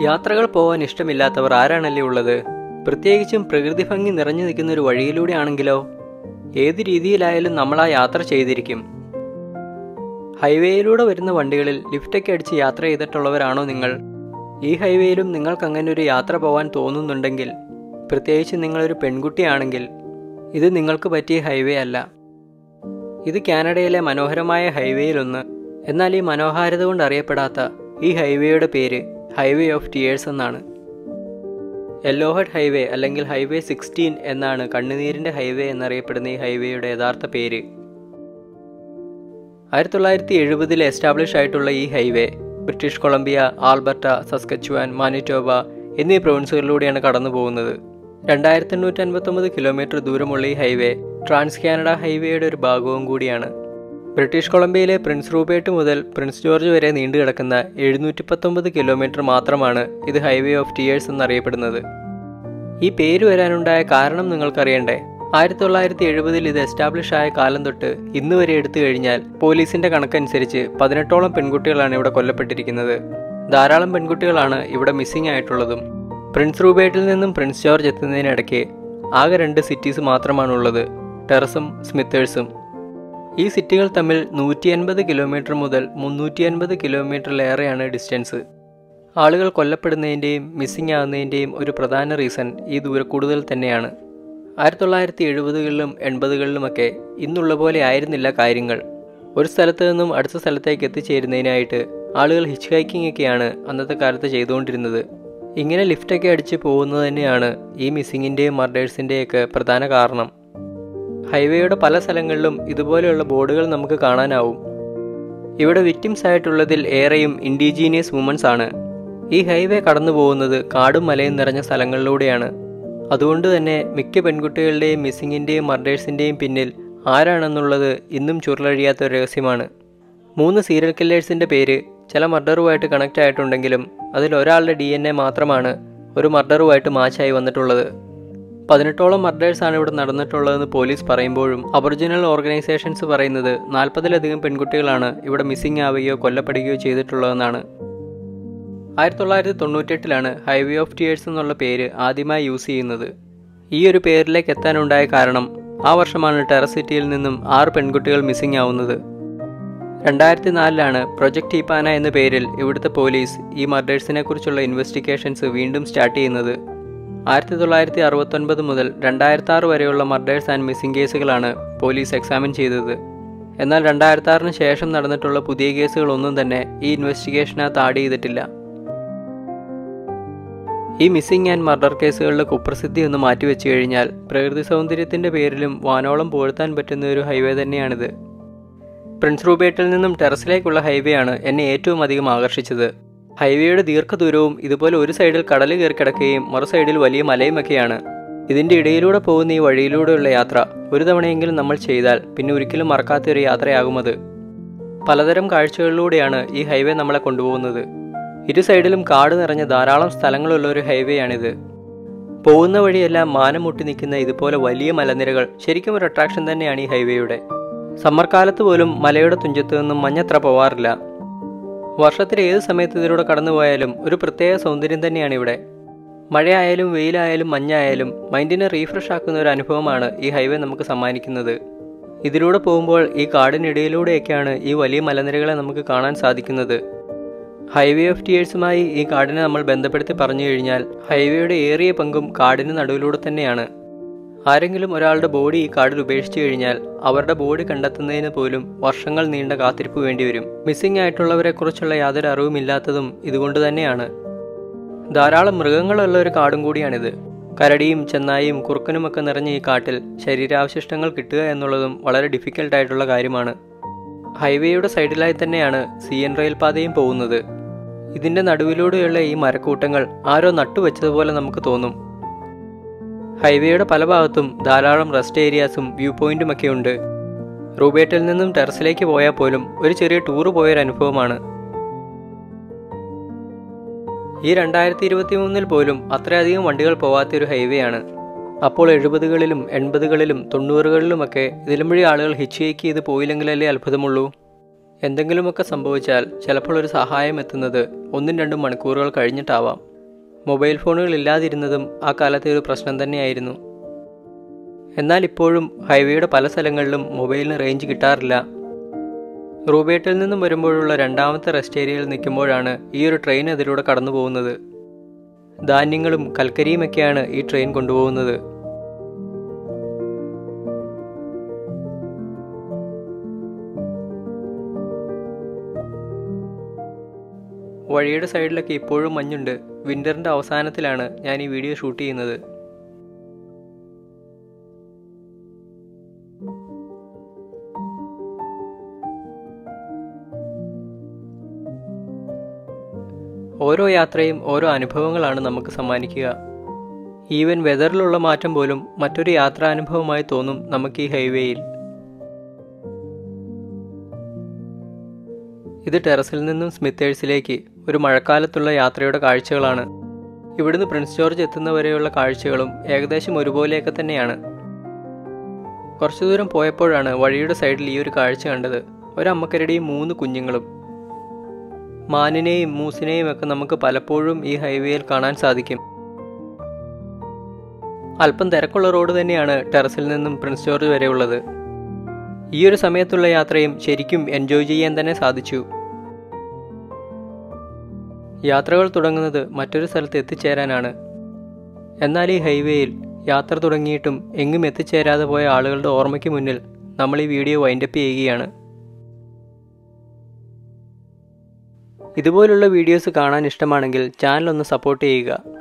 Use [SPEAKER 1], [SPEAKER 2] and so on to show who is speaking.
[SPEAKER 1] യാത്രകൾ പോവാൻ ഇഷ്ടമില്ലാത്തവർ ആരാണല്ലേ ഉള്ളത് പ്രത്യേകിച്ചും പ്രകൃതി ഭംഗി നിറഞ്ഞു നിൽക്കുന്ന ഒരു വഴിയിലൂടെ ആണെങ്കിലോ ഏത് രീതിയിലായാലും നമ്മൾ ആ യാത്ര ചെയ്തിരിക്കും ഹൈവേയിലൂടെ വരുന്ന വണ്ടികളിൽ ലിഫ്റ്റൊക്കെ അടിച്ച് യാത്ര ചെയ്തിട്ടുള്ളവരാണോ നിങ്ങൾ ഈ ഹൈവേയിലും നിങ്ങൾക്ക് അങ്ങനെ ഒരു യാത്ര പോകാൻ തോന്നുന്നുണ്ടെങ്കിൽ പ്രത്യേകിച്ച് നിങ്ങളൊരു പെൺകുട്ടിയാണെങ്കിൽ ഇത് നിങ്ങൾക്ക് പറ്റിയ ഹൈവേ അല്ല ഇത് കാനഡയിലെ മനോഹരമായ ഹൈവേയിലൊന്ന് എന്നാൽ ഈ മനോഹാരിത കൊണ്ട് അറിയപ്പെടാത്ത ഈ ഹൈവേയുടെ പേര് ഹൈവേ ഓഫ് ടിയേഴ്സ് എന്നാണ് യെല്ലോഹഡ് ഹൈവേ അല്ലെങ്കിൽ ഹൈവേ സിക്സ്റ്റീൻ എന്നാണ് കണ്ണുനീരിൻ്റെ ഹൈവേ എന്നറിയപ്പെടുന്ന ഈ ഹൈവേയുടെ യഥാർത്ഥ പേര് ആയിരത്തി തൊള്ളായിരത്തി എഴുപതിൽ എസ്റ്റാബ്ലിഷ് ആയിട്ടുള്ള ഈ highway British Columbia Alberta Saskatchewan Manitoba എന്നീ പ്രൊവിൻസുകളിലൂടെയാണ് കടന്നു പോകുന്നത് രണ്ടായിരത്തി എണ്ണൂറ്റി അൻപത്തൊമ്പത് കിലോമീറ്റർ ദൂരമുള്ള ഈ ഹൈവേ ട്രാൻസ് കാനഡ ഹൈവേയുടെ ഒരു ഭാഗവും കൂടിയാണ് ബ്രിട്ടീഷ് കൊളംബിയയിലെ പ്രിൻസ് റൂബേട്ട് മുതൽ പ്രിൻസ് ജോർജ് വരെ നീണ്ടുകിടക്കുന്ന എഴുന്നൂറ്റി പത്തൊമ്പത് കിലോമീറ്റർ മാത്രമാണ് ഇത് ഹൈവേ ഓഫ് ടിയേഴ്സ് എന്നറിയപ്പെടുന്നത് ഈ പേര് വരാനുണ്ടായ കാരണം നിങ്ങൾക്കറിയണ്ടേ ആയിരത്തി തൊള്ളായിരത്തി എഴുപതിൽ ഇത് എസ്റ്റാബ്ലിഷ് ആയ കാലം തൊട്ട് ഇന്ന് വരെ എടുത്തു കഴിഞ്ഞാൽ പോലീസിന്റെ കണക്കനുസരിച്ച് പതിനെട്ടോളം പെൺകുട്ടികളാണ് ഇവിടെ കൊല്ലപ്പെട്ടിരിക്കുന്നത് ധാരാളം പെൺകുട്ടികളാണ് ഇവിടെ മിസ്സിംഗ് ആയിട്ടുള്ളതും പ്രിൻസ് റൂബേട്ടിൽ നിന്നും പ്രിൻസ് ജോർജ് എത്തുന്നതിനിടയ്ക്ക് ആകെ രണ്ട് സിറ്റീസ് മാത്രമാണുള്ളത് ടെറസും സ്മിത്തേഴ്സും ഈ സിറ്റികൾ തമ്മിൽ നൂറ്റി അൻപത് കിലോമീറ്റർ മുതൽ മുന്നൂറ്റി അൻപത് കിലോമീറ്ററിലേറെയാണ് ഡിസ്റ്റൻസ് ആളുകൾ കൊല്ലപ്പെടുന്നതിൻ്റെയും മിസ്സിംഗ് ആകുന്നതിൻ്റെയും ഒരു പ്രധാന റീസൺ ഈ ദൂരക്കൂടുതൽ തന്നെയാണ് ആയിരത്തി തൊള്ളായിരത്തി എഴുപതുകളിലും എൺപതുകളിലുമൊക്കെ ഇന്നുള്ള പോലെ ആയിരുന്നില്ല കാര്യങ്ങൾ ഒരു സ്ഥലത്ത് നിന്നും അടുത്ത സ്ഥലത്തേക്ക് എത്തിച്ചേരുന്നതിനായിട്ട് ആളുകൾ ഹിച്ച് ഹൈക്കിംഗ് ഒക്കെയാണ് അന്നത്തെ കാലത്ത് ചെയ്തുകൊണ്ടിരുന്നത് ഇങ്ങനെ ലിഫ്റ്റൊക്കെ അടിച്ച് പോകുന്നത് തന്നെയാണ് ഈ മിസ്സിങ്ങിൻ്റെയും മർഡേഴ്സിൻ്റെയൊക്കെ പ്രധാന കാരണം ഹൈവേയുടെ പല സ്ഥലങ്ങളിലും ഇതുപോലെയുള്ള ബോർഡുകൾ നമുക്ക് കാണാനാവും ഇവിടെ വിക്ടിംസ് ആയിട്ടുള്ളതിൽ ഏറെയും ഇൻഡിജീനിയസ് വുമൻസ് ആണ് ഈ ഹൈവേ കടന്നു പോകുന്നത് കാടും മലയും നിറഞ്ഞ സ്ഥലങ്ങളിലൂടെയാണ് അതുകൊണ്ട് തന്നെ മിക്ക പെൺകുട്ടികളുടെയും മിസ്സിങ്ങിൻ്റെയും മർഡേഴ്സിൻ്റെയും പിന്നിൽ ആരാണെന്നുള്ളത് ഇന്നും ചുരുളഴിയാത്ത ഒരു രഹസ്യമാണ് മൂന്ന് സീരിയൽ കില്ലേഴ്സിൻ്റെ പേര് ചില മർഡറുമായിട്ട് കണക്റ്റ് ആയിട്ടുണ്ടെങ്കിലും അതിൽ ഒരാളുടെ ഡി എൻ എ മാത്രമാണ് ഒരു മർഡറുമായിട്ട് മാച്ചായി വന്നിട്ടുള്ളത് പതിനെട്ടോളം മർഡേഴ്സാണ് ഇവിടെ നടന്നിട്ടുള്ളതെന്ന് പോലീസ് പറയുമ്പോഴും ഒറിജിനൽ ഓർഗനൈസേഷൻസ് പറയുന്നത് നാൽപ്പതിലധികം പെൺകുട്ടികളാണ് ഇവിടെ മിസ്സിംഗ് ആവുകയോ കൊല്ലപ്പെടുകയോ ചെയ്തിട്ടുള്ളതെന്നാണ് ആയിരത്തി തൊള്ളായിരത്തി തൊണ്ണൂറ്റെട്ടിലാണ് ഹൈവേ ഓഫ് ടിയേഴ്സ് എന്നുള്ള പേര് ആദ്യമായി യൂസ് ചെയ്യുന്നത് ഈ ഒരു പേരിലേക്ക് എത്താനുണ്ടായ കാരണം ആ വർഷമാണ് ടെറസ് സിറ്റിയിൽ നിന്നും ആറ് പെൺകുട്ടികൾ മിസ്സിംഗ് ആവുന്നത് രണ്ടായിരത്തി നാലിലാണ് പ്രൊജക്ട് ഈപ്പാന എന്ന പേരിൽ ഇവിടുത്തെ പോലീസ് ഈ മർഡേഴ്സിനെ കുറിച്ചുള്ള ഇൻവെസ്റ്റിഗേഷൻസ് വീണ്ടും സ്റ്റാർട്ട് ചെയ്യുന്നത് ആയിരത്തി തൊള്ളായിരത്തി അറുപത്തൊൻപത് മുതൽ രണ്ടായിരത്തി ആറ് വരെയുള്ള മർഡേഴ്സ് ആൻഡ് മിസ്സിംഗ് കേസുകളാണ് പോലീസ് എക്സാമിൻ ചെയ്തത് എന്നാൽ രണ്ടായിരത്തി ആറിന് ശേഷം നടന്നിട്ടുള്ള പുതിയ കേസുകളൊന്നും തന്നെ ഈ ഇൻവെസ്റ്റിഗേഷനകത്ത് ആഡ് ചെയ്തിട്ടില്ല ഈ മിസ്സിംഗ് ആൻഡ് മർഡർ കേസുകളുടെ കുപ്രസിദ്ധി ഒന്ന് മാറ്റിവെച്ചു കഴിഞ്ഞാൽ പ്രകൃതി സൗന്ദര്യത്തിന്റെ പേരിലും വാനോളം പുകഴ്ത്താൻ പറ്റുന്ന ഒരു ഹൈവേ തന്നെയാണിത് പ്രിൻസ് റൂബേട്ടിൽ നിന്നും ടെറസിലേക്കുള്ള ഹൈവേ ആണ് എന്നെ ഏറ്റവും അധികം ആകർഷിച്ചത് ഹൈവേയുടെ ദീർഘദൂരവും ഇതുപോലെ ഒരു സൈഡിൽ കടൽ കയറി കിടക്കുകയും മറു സൈഡിൽ വലിയ മലയുമൊക്കെയാണ് ഇതിന്റെ ഇടയിലൂടെ പോകുന്ന ഈ വഴിയിലൂടെയുള്ള യാത്ര ഒരു തവണയെങ്കിലും നമ്മൾ ചെയ്താൽ പിന്നെ ഒരിക്കലും മറക്കാത്ത ഒരു യാത്രയാകുമത് പലതരം കാഴ്ചകളിലൂടെയാണ് ഈ ഹൈവേ നമ്മളെ കൊണ്ടുപോകുന്നത് ഇരു സൈഡിലും കാട് നിറഞ്ഞ ധാരാളം സ്ഥലങ്ങളുള്ള ഒരു ഹൈവേയാണിത് പോകുന്ന വഴിയെല്ലാം മാനം മുട്ടി നിൽക്കുന്ന ഇതുപോലെ വലിയ മലനിരകൾ ശരിക്കും ഒരു അട്രാക്ഷൻ തന്നെയാണ് ഈ ഹൈവേയുടെ സമ്മർ കാലത്ത് പോലും മലയുടെ തുഞ്ചത്ത് നിന്നും മഞ്ഞത്ര പോവാറില്ല വർഷത്തിൽ ഏത് സമയത്ത് ഇതിലൂടെ കടന്നു പോയാലും ഒരു പ്രത്യേക സൗന്ദര്യം തന്നെയാണ് ഇവിടെ മഴയായാലും വെയിലായാലും മഞ്ഞായാലും മൈൻഡിനെ റീഫ്രഷ് ആക്കുന്ന ഒരു അനുഭവമാണ് ഈ ഹൈവേ നമുക്ക് സമ്മാനിക്കുന്നത് ഇതിലൂടെ പോകുമ്പോൾ ഈ കാടിനിടയിലൂടെയൊക്കെയാണ് ഈ വലിയ മലനിരകളെ നമുക്ക് കാണാൻ സാധിക്കുന്നത് ഹൈവേ ഓഫ് ടിയേഴ്സുമായി ഈ കാടിനെ നമ്മൾ ബന്ധപ്പെടുത്തി പറഞ്ഞു കഴിഞ്ഞാൽ ഹൈവേയുടെ ഏറിയ പങ്കും കാടിന് നടുവിലൂടെ തന്നെയാണ് ആരെങ്കിലും ഒരാളുടെ ബോഡി ഈ കാടിൽ ഉപേക്ഷിച്ചു കഴിഞ്ഞാൽ അവരുടെ ബോഡി കണ്ടെത്തുന്നതിന് പോലും വർഷങ്ങൾ നീണ്ട കാത്തിരിപ്പ് വേണ്ടിവരും മിസ്സിംഗ് ആയിട്ടുള്ളവരെ കുറിച്ചുള്ള യാതൊരു അറിവുമില്ലാത്തതും ഇതുകൊണ്ട് തന്നെയാണ് ധാരാളം മൃഗങ്ങളുള്ള ഒരു കാടും കൂടിയാണിത് കരടിയും ചെന്നായും കുറുക്കനുമൊക്കെ നിറഞ്ഞ ഈ കാട്ടിൽ ശരീരാവശിഷ്ടങ്ങൾ കിട്ടുക എന്നുള്ളതും വളരെ ഡിഫിക്കൽട്ടായിട്ടുള്ള കാര്യമാണ് ഹൈവേയുടെ സൈഡിലായി തന്നെയാണ് സി എൻ റെയിൽ പാതയും പോകുന്നത് ഇതിന്റെ നടുവിലൂടെയുള്ള ഈ മരക്കൂട്ടങ്ങൾ ആരോ നട്ടുവെച്ചതുപോലെ നമുക്ക് തോന്നും ഹൈവേയുടെ പല ഭാഗത്തും ധാരാളം റെസ്റ്റ് ഏരിയാസും വ്യൂ പോയിന്റും ഒക്കെ ഉണ്ട് റൂബേറ്റിൽ നിന്നും ടെറസിലേക്ക് പോയാൽ പോലും ഒരു ചെറിയ ടൂർ പോയൊരു അനുഭവമാണ് ഈ രണ്ടായിരത്തി ഇരുപത്തി മൂന്നിൽ പോലും അത്രയധികം വണ്ടികൾ പോവാത്ത ഒരു ഹൈവേ ആണ് അപ്പോൾ എഴുപതുകളിലും എൺപതുകളിലും തൊണ്ണൂറുകളിലുമൊക്കെ ഇതിലും വഴി ആളുകൾ ഹിച്ച് ഹൈക്ക് ചെയ്ത് പോയില്ലെങ്കിലല്ലേ അത്ഭുതമുള്ളൂ എന്തെങ്കിലുമൊക്കെ സംഭവിച്ചാൽ ചിലപ്പോൾ ഒരു സഹായം എത്തുന്നത് ഒന്നും രണ്ടും മണിക്കൂറുകൾ കഴിഞ്ഞിട്ടാവാം മൊബൈൽ ഫോണുകൾ ഇല്ലാതിരുന്നതും ആ കാലത്തെ ഒരു പ്രശ്നം തന്നെയായിരുന്നു എന്നാൽ ഇപ്പോഴും ഹൈവേയുടെ പല സ്ഥലങ്ങളിലും മൊബൈലിന് റേഞ്ച് കിട്ടാറില്ല റൂബേട്ടിൽ നിന്നും വരുമ്പോഴുള്ള രണ്ടാമത്തെ റെസ്റ്റ് ഏരിയയിൽ നിൽക്കുമ്പോഴാണ് ഈ ഒരു ട്രെയിൻ അതിലൂടെ കടന്നു പോകുന്നത് ധാന്യങ്ങളും കൽക്കരിയുമൊക്കെയാണ് ഈ ട്രെയിൻ കൊണ്ടുപോകുന്നത് വഴിയുടെ സൈഡിലൊക്കെ ഇപ്പോഴും മഞ്ഞുണ്ട് വിൻ്ററിൻ്റെ അവസാനത്തിലാണ് ഞാൻ ഈ വീഡിയോ ഷൂട്ട് ചെയ്യുന്നത് ഓരോ യാത്രയും ഓരോ അനുഭവങ്ങളാണ് നമുക്ക് സമ്മാനിക്കുക ഈവൻ വെതറിലുള്ള മാറ്റം പോലും മറ്റൊരു യാത്രാനുഭവമായി തോന്നും നമുക്ക് ഈ ഹൈവേയിൽ ഇത് ടെറസിൽ നിന്നും സ്മിത്തേഴ്സിലേക്ക് ഒരു മഴക്കാലത്തുള്ള യാത്രയുടെ കാഴ്ചകളാണ് ഇവിടുന്ന് പ്രിൻസ് ജോർജ് എത്തുന്നവരെയുള്ള കാഴ്ചകളും ഏകദേശം ഒരുപോലെയൊക്കെ തന്നെയാണ് കുറച്ചു ദൂരം പോയപ്പോഴാണ് വഴിയുടെ സൈഡിൽ ഈ ഒരു കാഴ്ച കണ്ടത് ഒരമ്മക്കരടിയും മൂന്ന് കുഞ്ഞുങ്ങളും മാനിനെയും മൂസിനെയും ഒക്കെ നമുക്ക് പലപ്പോഴും ഈ ഹൈവേയിൽ കാണാൻ സാധിക്കും അല്പം തിരക്കുള്ള റോഡ് തന്നെയാണ് ടെറസിൽ നിന്നും പ്രിൻസ് ജോർജ് വരെയുള്ളത് ഈ ഒരു സമയത്തുള്ള യാത്രയും ശരിക്കും എൻജോയ് ചെയ്യാൻ തന്നെ സാധിച്ചു യാത്രകൾ തുടങ്ങുന്നത് മറ്റൊരു സ്ഥലത്ത് എത്തിച്ചേരാനാണ് എന്നാൽ ഈ ഹൈവേയിൽ യാത്ര തുടങ്ങിയിട്ടും എങ്ങും എത്തിച്ചേരാതെ പോയ ആളുകളുടെ ഓർമ്മയ്ക്ക് മുന്നിൽ നമ്മൾ ഈ വീഡിയോ വൈൻഡപ്പ് ചെയ്യുകയാണ് ഇതുപോലുള്ള വീഡിയോസ് കാണാൻ ഇഷ്ടമാണെങ്കിൽ ചാനൽ ഒന്ന് സപ്പോർട്ട് ചെയ്യുക